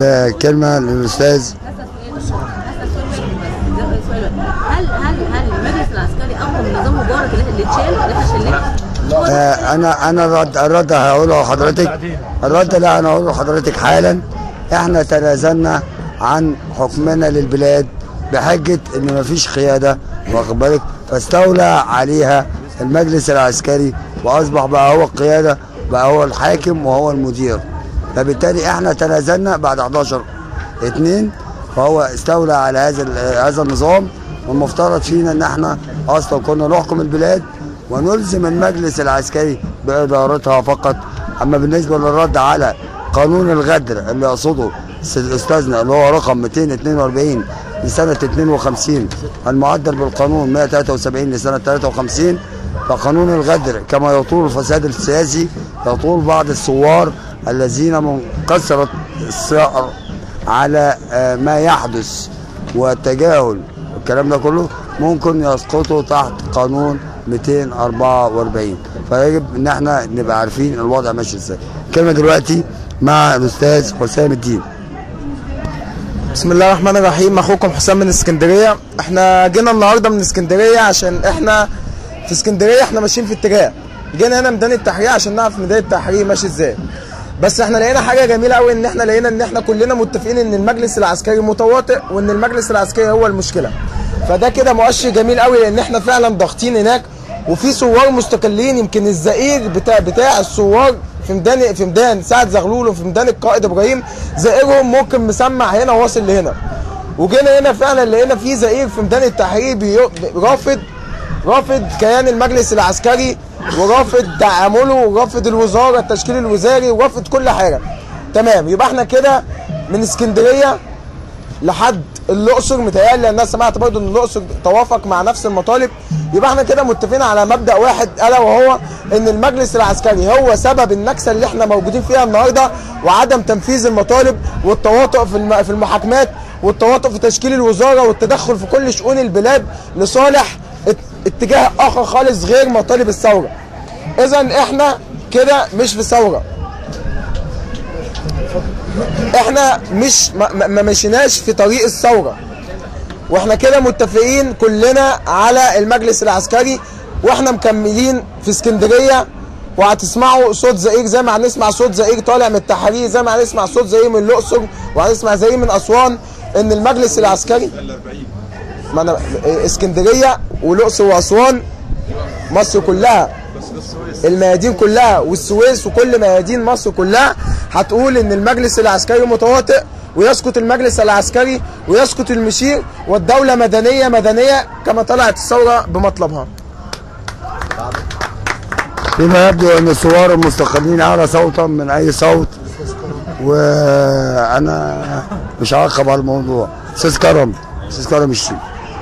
آه، كلمة للأستاذ هل هل هل المجلس العسكري اقوى من نظام مبارك اللي اللي اتشال اللي احنا شلناه؟ آه، أنا أنا الرد الرد هقوله لحضرتك الرد لا أنا هقوله لحضرتك حالا إحنا تنازلنا عن حكمنا للبلاد بحجة إن مفيش قيادة واخد بالك فاستولى عليها المجلس العسكري وأصبح بقى هو القيادة بقى هو الحاكم وهو المدير فبالتالي إحنا تنازلنا بعد 11 اتنين فهو استولى على هذا ال- هذا النظام والمفترض فينا ان احنا اصلا كنا نحكم البلاد ونلزم المجلس العسكري بادارتها فقط اما بالنسبه للرد على قانون الغدر اللي يقصده س- استاذنا اللي هو رقم 242 لسنه 52 المعدل بالقانون 173 لسنه 53 فقانون الغدر كما يطول الفساد السياسي يطول بعض الثوار الذين من كثره الثأر على آه، ما يحدث والتجاهل والكلام ده كله ممكن يسقطوا تحت قانون 244 فيجب ان احنا نبقى عارفين الوضع ماشي ازاي الكلمه دلوقتي مع الاستاذ حسام الدين بسم الله الرحمن الرحيم اخوكم حسام من اسكندريه احنا جينا النهارده من اسكندريه عشان احنا في اسكندريه احنا ماشيين في اتجاه جينا هنا ميدان التحرير عشان نعرف ميدان التحرير ماشي ازاي بس احنا لقينا حاجه جميله قوي ان احنا لقينا ان احنا كلنا متفقين ان المجلس العسكري متواطئ وان المجلس العسكري هو المشكله فده كده مؤشر جميل قوي لان احنا فعلا ضاغطين هناك وفي ثوار مستقلين يمكن الزئير بتاع بتاع الثوار في ميدان في ميدان سعد زغلول وفي ميدان القائد ابراهيم زائرهم ممكن مسمع هنا واصل لهنا وجينا هنا فعلا لقينا في زئير في ميدان التحرير بيو- رافض رافض كيان المجلس العسكري ورافض تعامله ورافض الوزاره التشكيل الوزاري ورافض كل حاجه تمام يبقى احنا كده من اسكندريه لحد الاقصر متهيألي لان انا سمعت برضه ان الاقصر توافق مع نفس المطالب يبقى احنا كده متفقين على مبدا واحد الا وهو ان المجلس العسكري هو سبب النكسه اللي احنا موجودين فيها النهارده وعدم تنفيذ المطالب والتواطؤ في الم- في المحاكمات والتواطؤ في تشكيل الوزاره والتدخل في كل شؤون البلاد لصالح ات- اتجاه اخر خالص غير مطالب الثوره. اذا احنا كده مش في ثوره احنا مش ما, ما- ما مشيناش في طريق الثوره واحنا كده متفقين كلنا على المجلس العسكري واحنا مكملين في اسكندريه وهتسمعوا صوت زئير زي ما هنسمع صوت زئير طالع من التحرير زي ما هنسمع صوت زئير من الاقصر وهنسمع زئير من اسوان ان المجلس العسكري ما انا اسكندريه والاقصر واسوان مصر كلها الميادين كلها والسويس وكل ميادين مصر كلها هتقول ان المجلس العسكري متواطئ ويسقط المجلس العسكري ويسقط المشير والدولة مدنية مدنية كما طلعت الثورة بمطلبها فيما يبدو ان الثوار المستقلين اعلى صوتا من اي صوت وانا مش هعقب على الموضوع استاذ كرم استاذ كرم الشيخ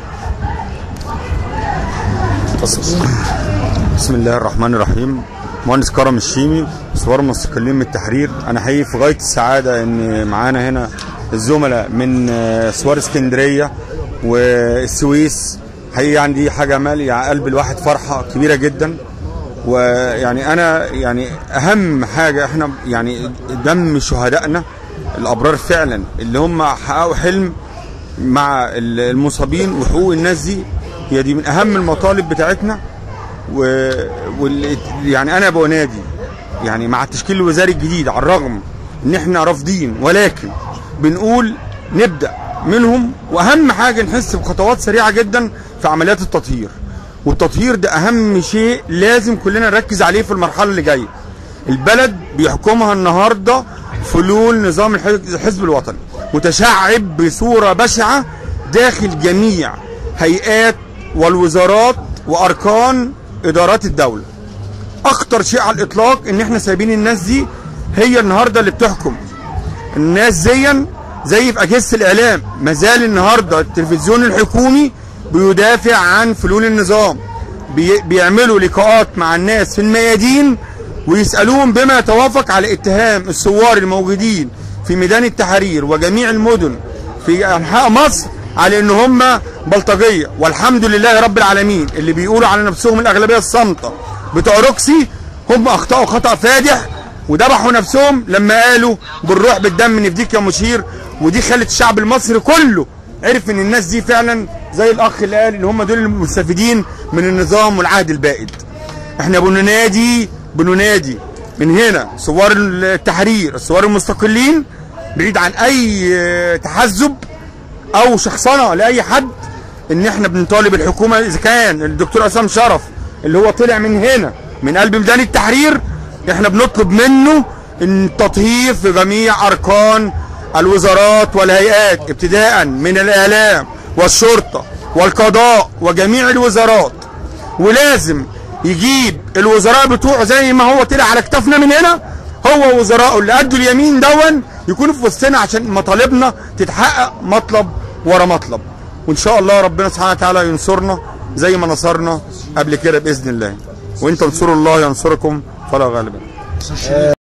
بسم الله الرحمن الرحيم مهندس كرم الشيمي ثوار مستقلين من التحرير انا حقيقي في غايه السعاده ان معانا هنا الزملاء من آه، ثوار اسكندريه والسويس حقيقي عندي حاجه مالي على قلب الواحد فرحه كبيره جدا ويعني انا يعني اهم حاجه احنا يعني دم شهدائنا الابرار فعلا اللي هم حققوا حلم مع المصابين وحقوق الناس دي هي دي من اهم المطالب بتاعتنا و... وال... يعني انا بنادي يعني مع التشكيل الوزاري الجديد على الرغم ان احنا رافضين ولكن بنقول نبدا منهم واهم حاجه نحس بخطوات سريعه جدا في عمليات التطهير والتطهير ده اهم شيء لازم كلنا نركز عليه في المرحله اللي جايه البلد بيحكمها النهارده فلول نظام الح- الحزب الوطني متشعب بصوره بشعه داخل جميع هيئات والوزارات واركان ادارات الدوله اخطر شيء على الاطلاق ان احنا سايبين الناس دي هي النهارده اللي بتحكم الناس زيا زي في اجهزه الاعلام ما زال النهارده التلفزيون الحكومي بيدافع عن فلول النظام بي بيعملوا لقاءات مع الناس في الميادين ويسالوهم بما يتوافق على اتهام الثوار الموجودين في ميدان التحرير وجميع المدن في انحاء مصر على ان هم بلطجيه والحمد لله رب العالمين اللي بيقولوا على نفسهم الاغلبيه الصامته بتوع روكسي هم اخطاوا خطا فادح وذبحوا نفسهم لما قالوا بالروح بالدم نفديك يا مشير ودي خلت الشعب المصري كله عرف ان الناس دي فعلا زي الاخ اللي قال ان هم دول المستفيدين من النظام والعهد البائد احنا بننادي بننادي من هنا ثوار التحرير الثوار المستقلين بعيد عن اي اه، تحزب او شخصنه لاي حد ان احنا بنطالب الحكومه اذا كان الدكتور عصام شرف اللي هو طلع من هنا من قلب ميدان التحرير احنا بنطلب منه ان التطهير في جميع اركان الوزارات والهيئات ابتداء من الاعلام والشرطه والقضاء وجميع الوزارات ولازم يجيب الوزراء بتوعه زي ما هو طلع على كتافنا من هنا هو وزراءه اللي ادوا اليمين دون يكونوا في وسطنا عشان مطالبنا تتحقق مطلب ورا مطلب وان شاء الله ربنا سبحانه وتعالى ينصرنا زي ما نصرنا قبل كده باذن الله وان تنصروا الله ينصركم فلا غالب